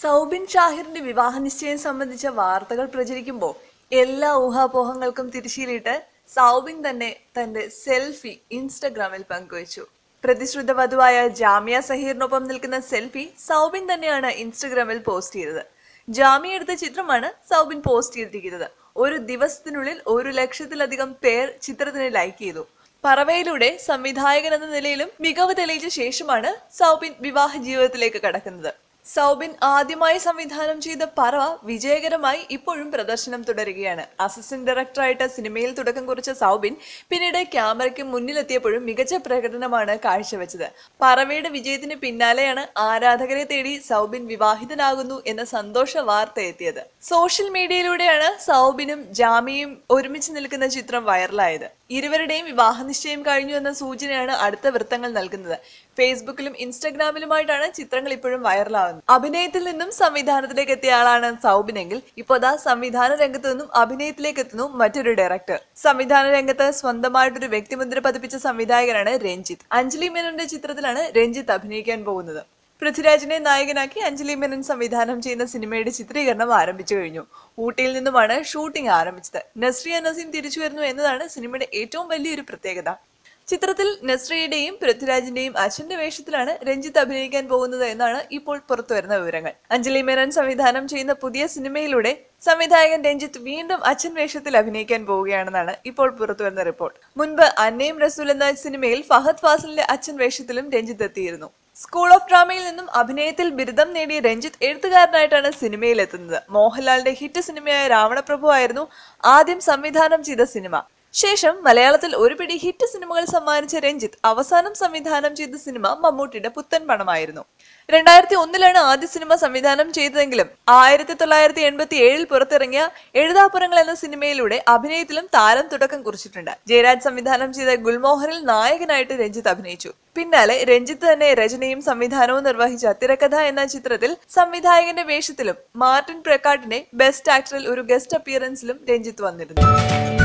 സൗബിൻ ഷാഹിറിന്റെ വിവാഹ നിശ്ചയം സംബന്ധിച്ച വാർത്തകൾ പ്രചരിക്കുമ്പോൾ എല്ലാ ഊഹാപോഹങ്ങൾക്കും തിരിശീലിട്ട് സൗബിൻ തന്നെ തന്റെ സെൽഫി ഇൻസ്റ്റഗ്രാമിൽ പങ്കുവച്ചു പ്രതിശ്രുത വധുവായ ജാമിയ സഹീറിനൊപ്പം നിൽക്കുന്ന സെൽഫി സൗബിൻ തന്നെയാണ് ഇൻസ്റ്റഗ്രാമിൽ പോസ്റ്റ് ചെയ്തത് ജാമിയ എടുത്ത ചിത്രമാണ് സൗബിൻ പോസ്റ്റ് ചെയ്തിരിക്കുന്നത് ഒരു ദിവസത്തിനുള്ളിൽ ഒരു ലക്ഷത്തിലധികം പേർ ചിത്രത്തിന് ലൈക്ക് ചെയ്തു പറവയിലൂടെ സംവിധായകൻ എന്ന നിലയിലും മികവ് തെളിയിച്ച ശേഷമാണ് സൗബിൻ വിവാഹ ജീവിതത്തിലേക്ക് കടക്കുന്നത് സൗബിൻ ആദ്യമായി സംവിധാനം ചെയ്ത പറവ വിജയകരമായി ഇപ്പോഴും പ്രദർശനം തുടരുകയാണ് അസിസ്റ്റന്റ് ഡയറക്ടറായിട്ട് സിനിമയിൽ തുടക്കം കുറിച്ച സൗബിൻ പിന്നീട് ക്യാമറയ്ക്ക് മുന്നിലെത്തിയപ്പോഴും മികച്ച പ്രകടനമാണ് കാഴ്ചവെച്ചത് പറവയുടെ വിജയത്തിന് പിന്നാലെയാണ് ആരാധകരെ തേടി സൗബിൻ വിവാഹിതനാകുന്നു എന്ന സന്തോഷ വാർത്ത എത്തിയത് സോഷ്യൽ മീഡിയയിലൂടെയാണ് സൗബിനും ജാമിയും ഒരുമിച്ച് നിൽക്കുന്ന ചിത്രം വൈറലായത് ഇരുവരുടെയും വിവാഹ നിശ്ചയം കഴിഞ്ഞു എന്ന സൂചനയാണ് അടുത്ത വൃത്തങ്ങൾ നൽകുന്നത് ഫേസ്ബുക്കിലും ഇൻസ്റ്റഗ്രാമിലുമായിട്ടാണ് ചിത്രങ്ങൾ ഇപ്പോഴും വൈറലാവുന്നത് അഭിനയത്തിൽ നിന്നും സംവിധാനത്തിലേക്ക് എത്തിയ ആളാണ് സൗബിനെങ്കിൽ ഇപ്പോൾ ദാ സംവിധാന രംഗത്ത് നിന്നും അഭിനയത്തിലേക്ക് എത്തുന്നു മറ്റൊരു ഡയറക്ടർ സംവിധാന രംഗത്ത് സ്വന്തമായിട്ടൊരു വ്യക്തിമുദ്ര പതിപ്പിച്ച സംവിധായകനാണ് രഞ്ജിത്ത് അഞ്ജലി മേനോന്റെ ചിത്രത്തിലാണ് രഞ്ജിത്ത് അഭിനയിക്കാൻ പോകുന്നത് പൃഥ്വിരാജിനെ നായകനാക്കി അഞ്ജലി മേനൻ സംവിധാനം ചെയ്യുന്ന സിനിമയുടെ ചിത്രീകരണം ആരംഭിച്ചു കഴിഞ്ഞു ഊട്ടിയിൽ നിന്നുമാണ് ഷൂട്ടിംഗ് ആരംഭിച്ചത് നസ്രിയ നസീം തിരിച്ചു വരുന്നു എന്നതാണ് സിനിമയുടെ ഏറ്റവും വലിയൊരു പ്രത്യേകത ചിത്രത്തിൽ നസ്രിയയുടെയും പൃഥ്വിരാജിന്റെയും അച്ഛന്റെ വേഷത്തിലാണ് രഞ്ജിത്ത് അഭിനയിക്കാൻ പോകുന്നത് എന്നാണ് ഇപ്പോൾ പുറത്തുവരുന്ന വിവരങ്ങൾ അഞ്ജലി മേനൻ സംവിധാനം ചെയ്യുന്ന പുതിയ സിനിമയിലൂടെ സംവിധായകൻ രഞ്ജിത്ത് വീണ്ടും അച്ഛൻ വേഷത്തിൽ അഭിനയിക്കാൻ പോവുകയാണെന്നാണ് ഇപ്പോൾ പുറത്തുവരുന്ന റിപ്പോർട്ട് മുൻപ് അന്നയും റസൂൽ എന്ന സിനിമയിൽ ഫഹദ് ഫാസിലിന്റെ അച്ഛൻ വേഷത്തിലും രഞ്ജിത്ത് എത്തിയിരുന്നു സ്കൂൾ ഓഫ് ഡ്രാമയിൽ നിന്നും അഭിനയത്തിൽ ബിരുദം നേടിയ രഞ്ജിത്ത് എഴുത്തുകാരനായിട്ടാണ് സിനിമയിൽ എത്തുന്നത് മോഹൻലാലിന്റെ ഹിറ്റ് സിനിമയായ രാവണപ്രഭു ആയിരുന്നു ആദ്യം സംവിധാനം ചെയ്ത സിനിമ ശേഷം മലയാളത്തിൽ ഒരു പിടി ഹിറ്റ് സിനിമകൾ സമ്മാനിച്ച രഞ്ജിത്ത് അവസാനം സംവിധാനം ചെയ്ത സിനിമ മമ്മൂട്ടിയുടെ പുത്തൻ പണമായിരുന്നു രണ്ടായിരത്തി ഒന്നിലാണ് ആദ്യ സിനിമ സംവിധാനം ചെയ്തതെങ്കിലും ആയിരത്തി തൊള്ളായിരത്തി എൺപത്തി ഏഴിൽ പുറത്തിറങ്ങിയ എഴുതാപ്പുറങ്ങൾ എന്ന സിനിമയിലൂടെ അഭിനയത്തിലും താരം തുടക്കം കുറിച്ചിട്ടുണ്ട് ജയരാജ് സംവിധാനം ചെയ്ത ഗുൽമോഹറിൽ നായകനായിട്ട് രഞ്ജിത്ത് അഭിനയിച്ചു പിന്നാലെ രഞ്ജിത്ത് തന്നെ രചനയും സംവിധാനവും നിർവഹിച്ച തിരക്കഥ എന്ന ചിത്രത്തിൽ സംവിധായകന്റെ വേഷത്തിലും മാർട്ടിൻ പ്രക്കാട്ടിനെ ബെസ്റ്റ് ആക്ടറിൽ ഒരു ഗസ്റ്റ് അപ്പിയറൻസിലും രഞ്ജിത്ത് വന്നിരുന്നു